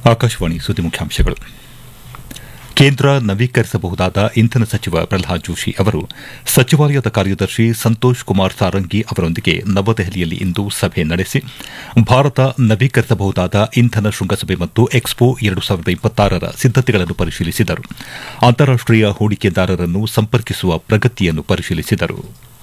ಆಕಾಶವಾಣಿ ಸುದ್ದಿ ಮುಖ್ಯಾಂಶಗಳು ಕೇಂದ್ರ ನವೀಕರಿಸಬಹುದಾದ ಇಂಧನ ಸಚಿವ ಪ್ರಹ್ಲಾದ್ ಜೋಶಿ ಅವರು ಸಚಿವಾಲಯದ ಕಾರ್ಯದರ್ಶಿ ಸಂತೋಷ್ ಕುಮಾರ್ ಸಾರಂಗಿ ಅವರೊಂದಿಗೆ ನವದೆಹಲಿಯಲ್ಲಿ ಇಂದು ಸಭೆ ನಡೆಸಿ ಭಾರತ ನವೀಕರಿಸಬಹುದಾದ ಇಂಧನ ಶೃಂಗಸಭೆ ಮತ್ತು ಎಕ್ಸ್ಪೋ ಎರಡು ಸಾವಿರದ ಇಪ್ಪತ್ತಾರರ ಸಿದ್ದತೆಗಳನ್ನು ಪರಿಶೀಲಿಸಿದರು ಅಂತಾರಾಷ್ಟೀಯ ಹೂಡಿಕೆದಾರರನ್ನು ಸಂಪರ್ಕಿಸುವ ಪ್ರಗತಿಯನ್ನು ಪರಿಶೀಲಿಸಿದರು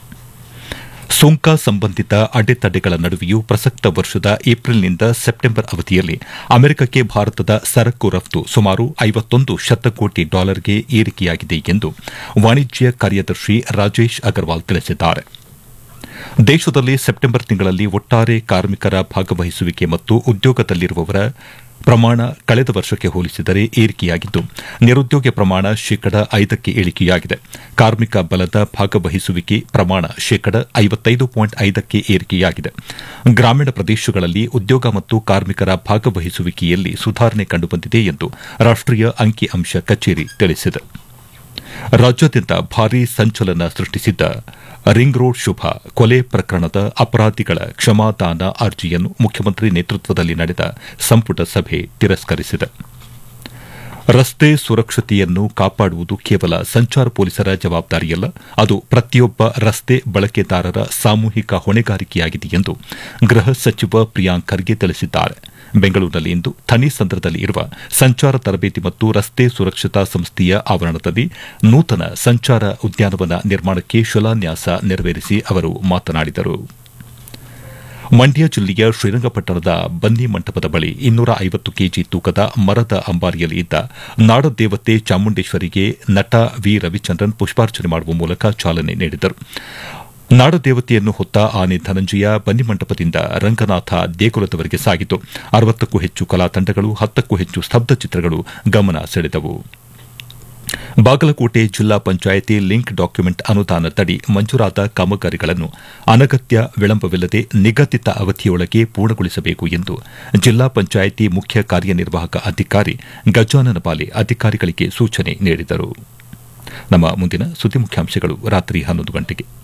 ಸುಂಕ ಸಂಬಂಧಿತ ಅಡೆತಡೆಗಳ ನಡುವೆಯೂ ಪ್ರಸಕ್ತ ವರ್ಷದ ಏಪ್ರಿಲ್ನಿಂದ ಸೆಪ್ಟೆಂಬರ್ ಅವಧಿಯಲ್ಲಿ ಅಮೆರಿಕಕ್ಕೆ ಭಾರತದ ಸರಕು ರಫ್ತು ಸುಮಾರು ಐವತ್ತೊಂದು ಶತಕೋಟಿ ಡಾಲರ್ಗೆ ಏರಿಕೆಯಾಗಿದೆ ಎಂದು ವಾಣಿಜ್ಯ ಕಾರ್ಯದರ್ಶಿ ರಾಜೇಶ್ ಅಗರ್ವಾಲ್ ತಿಳಿಸಿದ್ದಾರೆ ದೇಶದಲ್ಲಿ ಸೆಪ್ಟೆಂಬರ್ ತಿಂಗಳಲ್ಲಿ ಒಟ್ಟಾರೆ ಕಾರ್ಮಿಕರ ಭಾಗವಹಿಸುವಿಕೆ ಮತ್ತು ಉದ್ಯೋಗದಲ್ಲಿರುವವರ ಪ್ರಮಾಣ ಕಳೆದ ವರ್ಷಕ್ಕೆ ಹೋಲಿಸಿದರೆ ಏರಿಕೆಯಾಗಿದ್ದು ನಿರುದ್ಯೋಗ ಪ್ರಮಾಣ ಶೇಕಡ ಐದಕ್ಕೆ ಇಳಿಕೆಯಾಗಿದೆ ಕಾರ್ಮಿಕ ಬಲದ ಭಾಗವಹಿಸುವಿಕೆ ಪ್ರಮಾಣ ಶೇಕಡ ಐವತ್ತೈದು ಪಾಯಿಂಟ್ ಐದಕ್ಕೆ ಏರಿಕೆಯಾಗಿದೆ ಗ್ರಾಮೀಣ ಪ್ರದೇಶಗಳಲ್ಲಿ ಉದ್ಯೋಗ ಮತ್ತು ಕಾರ್ಮಿಕರ ಭಾಗವಹಿಸುವಿಕೆಯಲ್ಲಿ ಸುಧಾರಣೆ ಕಂಡುಬಂದಿದೆ ಎಂದು ರಾಷ್ಟೀಯ ಅಂಕಿ ಅಂಶ ಕಚೇರಿ ತಿಳಿಸಿದೆ ರಾಜ್ಯಾದ್ಯಂತ ಭಾರೀ ಸಂಚಲನ ಸೃಷ್ಟಿಸಿದ್ದ ರಿಂಗ್ ರೋಡ್ ಶುಭ ಕೊಲೆ ಪ್ರಕರಣದ ಅಪರಾಧಿಗಳ ಕ್ಷಮಾದಾನ ಅರ್ಜಿಯನ್ನು ಮುಖ್ಯಮಂತ್ರಿ ನೇತೃತ್ವದಲ್ಲಿ ನಡೆದ ಸಂಪುಟ ಸಭೆ ತಿರಸ್ಕರಿಸಿದೆ ರಸ್ತೆ ಸುರಕ್ಷತೆಯನ್ನು ಕಾಪಾಡುವುದು ಕೇವಲ ಸಂಚಾರ ಪೊಲೀಸರ ಜವಾಬ್ದಾರಿಯಲ್ಲ ಅದು ಪ್ರತಿಯೊಬ್ಬ ರಸ್ತೆ ಬಳಕೆದಾರರ ಸಾಮೂಹಿಕ ಹೊಣೆಗಾರಿಕೆಯಾಗಿದೆ ಎಂದು ಗೃಹ ಸಚಿವ ಪ್ರಿಯಾಂಕ್ ಖರ್ಗೆ ತಿಳಿಸಿದ್ದಾರೆ ಬೆಂಗಳೂರಿನಲ್ಲಿಂದು ಥಣಿಸಂದ್ರದಲ್ಲಿ ಇರುವ ಸಂಚಾರ ತರಬೇತಿ ಮತ್ತು ರಸ್ತೆ ಸುರಕ್ಷತಾ ಸಂಸ್ಥೆಯ ಆವರಣದಲ್ಲಿ ನೂತನ ಸಂಚಾರ ಉದ್ಯಾನವನ ನಿರ್ಮಾಣಕ್ಕೆ ಶಿಲಾನ್ಯಾಸ ನೆರವೇರಿಸಿ ಅವರು ಮಾತನಾಡಿದರು ಮಂಡ್ಯ ಜಿಲ್ಲೆಯ ಶ್ರೀರಂಗಪಟ್ಟಣದ ಬನ್ನಿ ಮಂಟಪದ ಬಳಿ ಇನ್ನೂರ ಐವತ್ತು ಕೆಜಿ ತೂಕದ ಮರದ ಅಂಬಾರಿಯಲ್ಲಿ ಇದ್ದ ನಾಡದೇವತೆ ಚಾಮುಂಡೇಶ್ವರಿಗೆ ನಟ ವಿ ರವಿಚಂದ್ರನ್ ಪುಷ್ಪಾರ್ಚನೆ ಮಾಡುವ ಮೂಲಕ ಚಾಲನೆ ನೀಡಿದರು ನಾಡದೇವತೆಯನ್ನು ಹೊತ್ತ ಆನೆ ಧನಂಜಯ ಬನ್ನಿಮಂಟಪದಿಂದ ರಂಗನಾಥ ದೇಗುಲದವರೆಗೆ ಸಾಗಿತು ಅರವತ್ತಕ್ಕೂ ಹೆಚ್ಚು ಕಲಾ ತಂಡಗಳು ಹತ್ತಕ್ಕೂ ಹೆಚ್ಚು ಸ್ತಬ್ಧ ಚಿತ್ರಗಳು ಗಮನ ಸೆಳೆದವು ಬಾಗಲಕೋಟೆ ಜಿಲ್ಲಾ ಪಂಚಾಯಿತಿ ಲಿಂಕ್ ಡಾಕ್ಯುಮೆಂಟ್ ಅನುದಾನದಡಿ ಮಂಜೂರಾದ ಕಾಮಗಾರಿಗಳನ್ನು ಅನಗತ್ಯ ವಿಳಂಬವಿಲ್ಲದೆ ನಿಗದಿತ ಅವಧಿಯೊಳಗೆ ಪೂರ್ಣಗೊಳಿಸಬೇಕು ಎಂದು ಜಿಲ್ಲಾ ಪಂಚಾಯಿತಿ ಮುಖ್ಯ ಕಾರ್ಯನಿರ್ವಾಹಕ ಅಧಿಕಾರಿ ಗಜಾನನ ಬಾಲೆ ಅಧಿಕಾರಿಗಳಿಗೆ ಸೂಚನೆ ನೀಡಿದರು ನಮ್ಮ ಮುಂದಿನ ಸುದ್ದಿ ಮುಖ್ಯಾಂಶಗಳು ರಾತ್ರಿ ಹನ್ನೊಂದು ಗಂಟೆಗೆ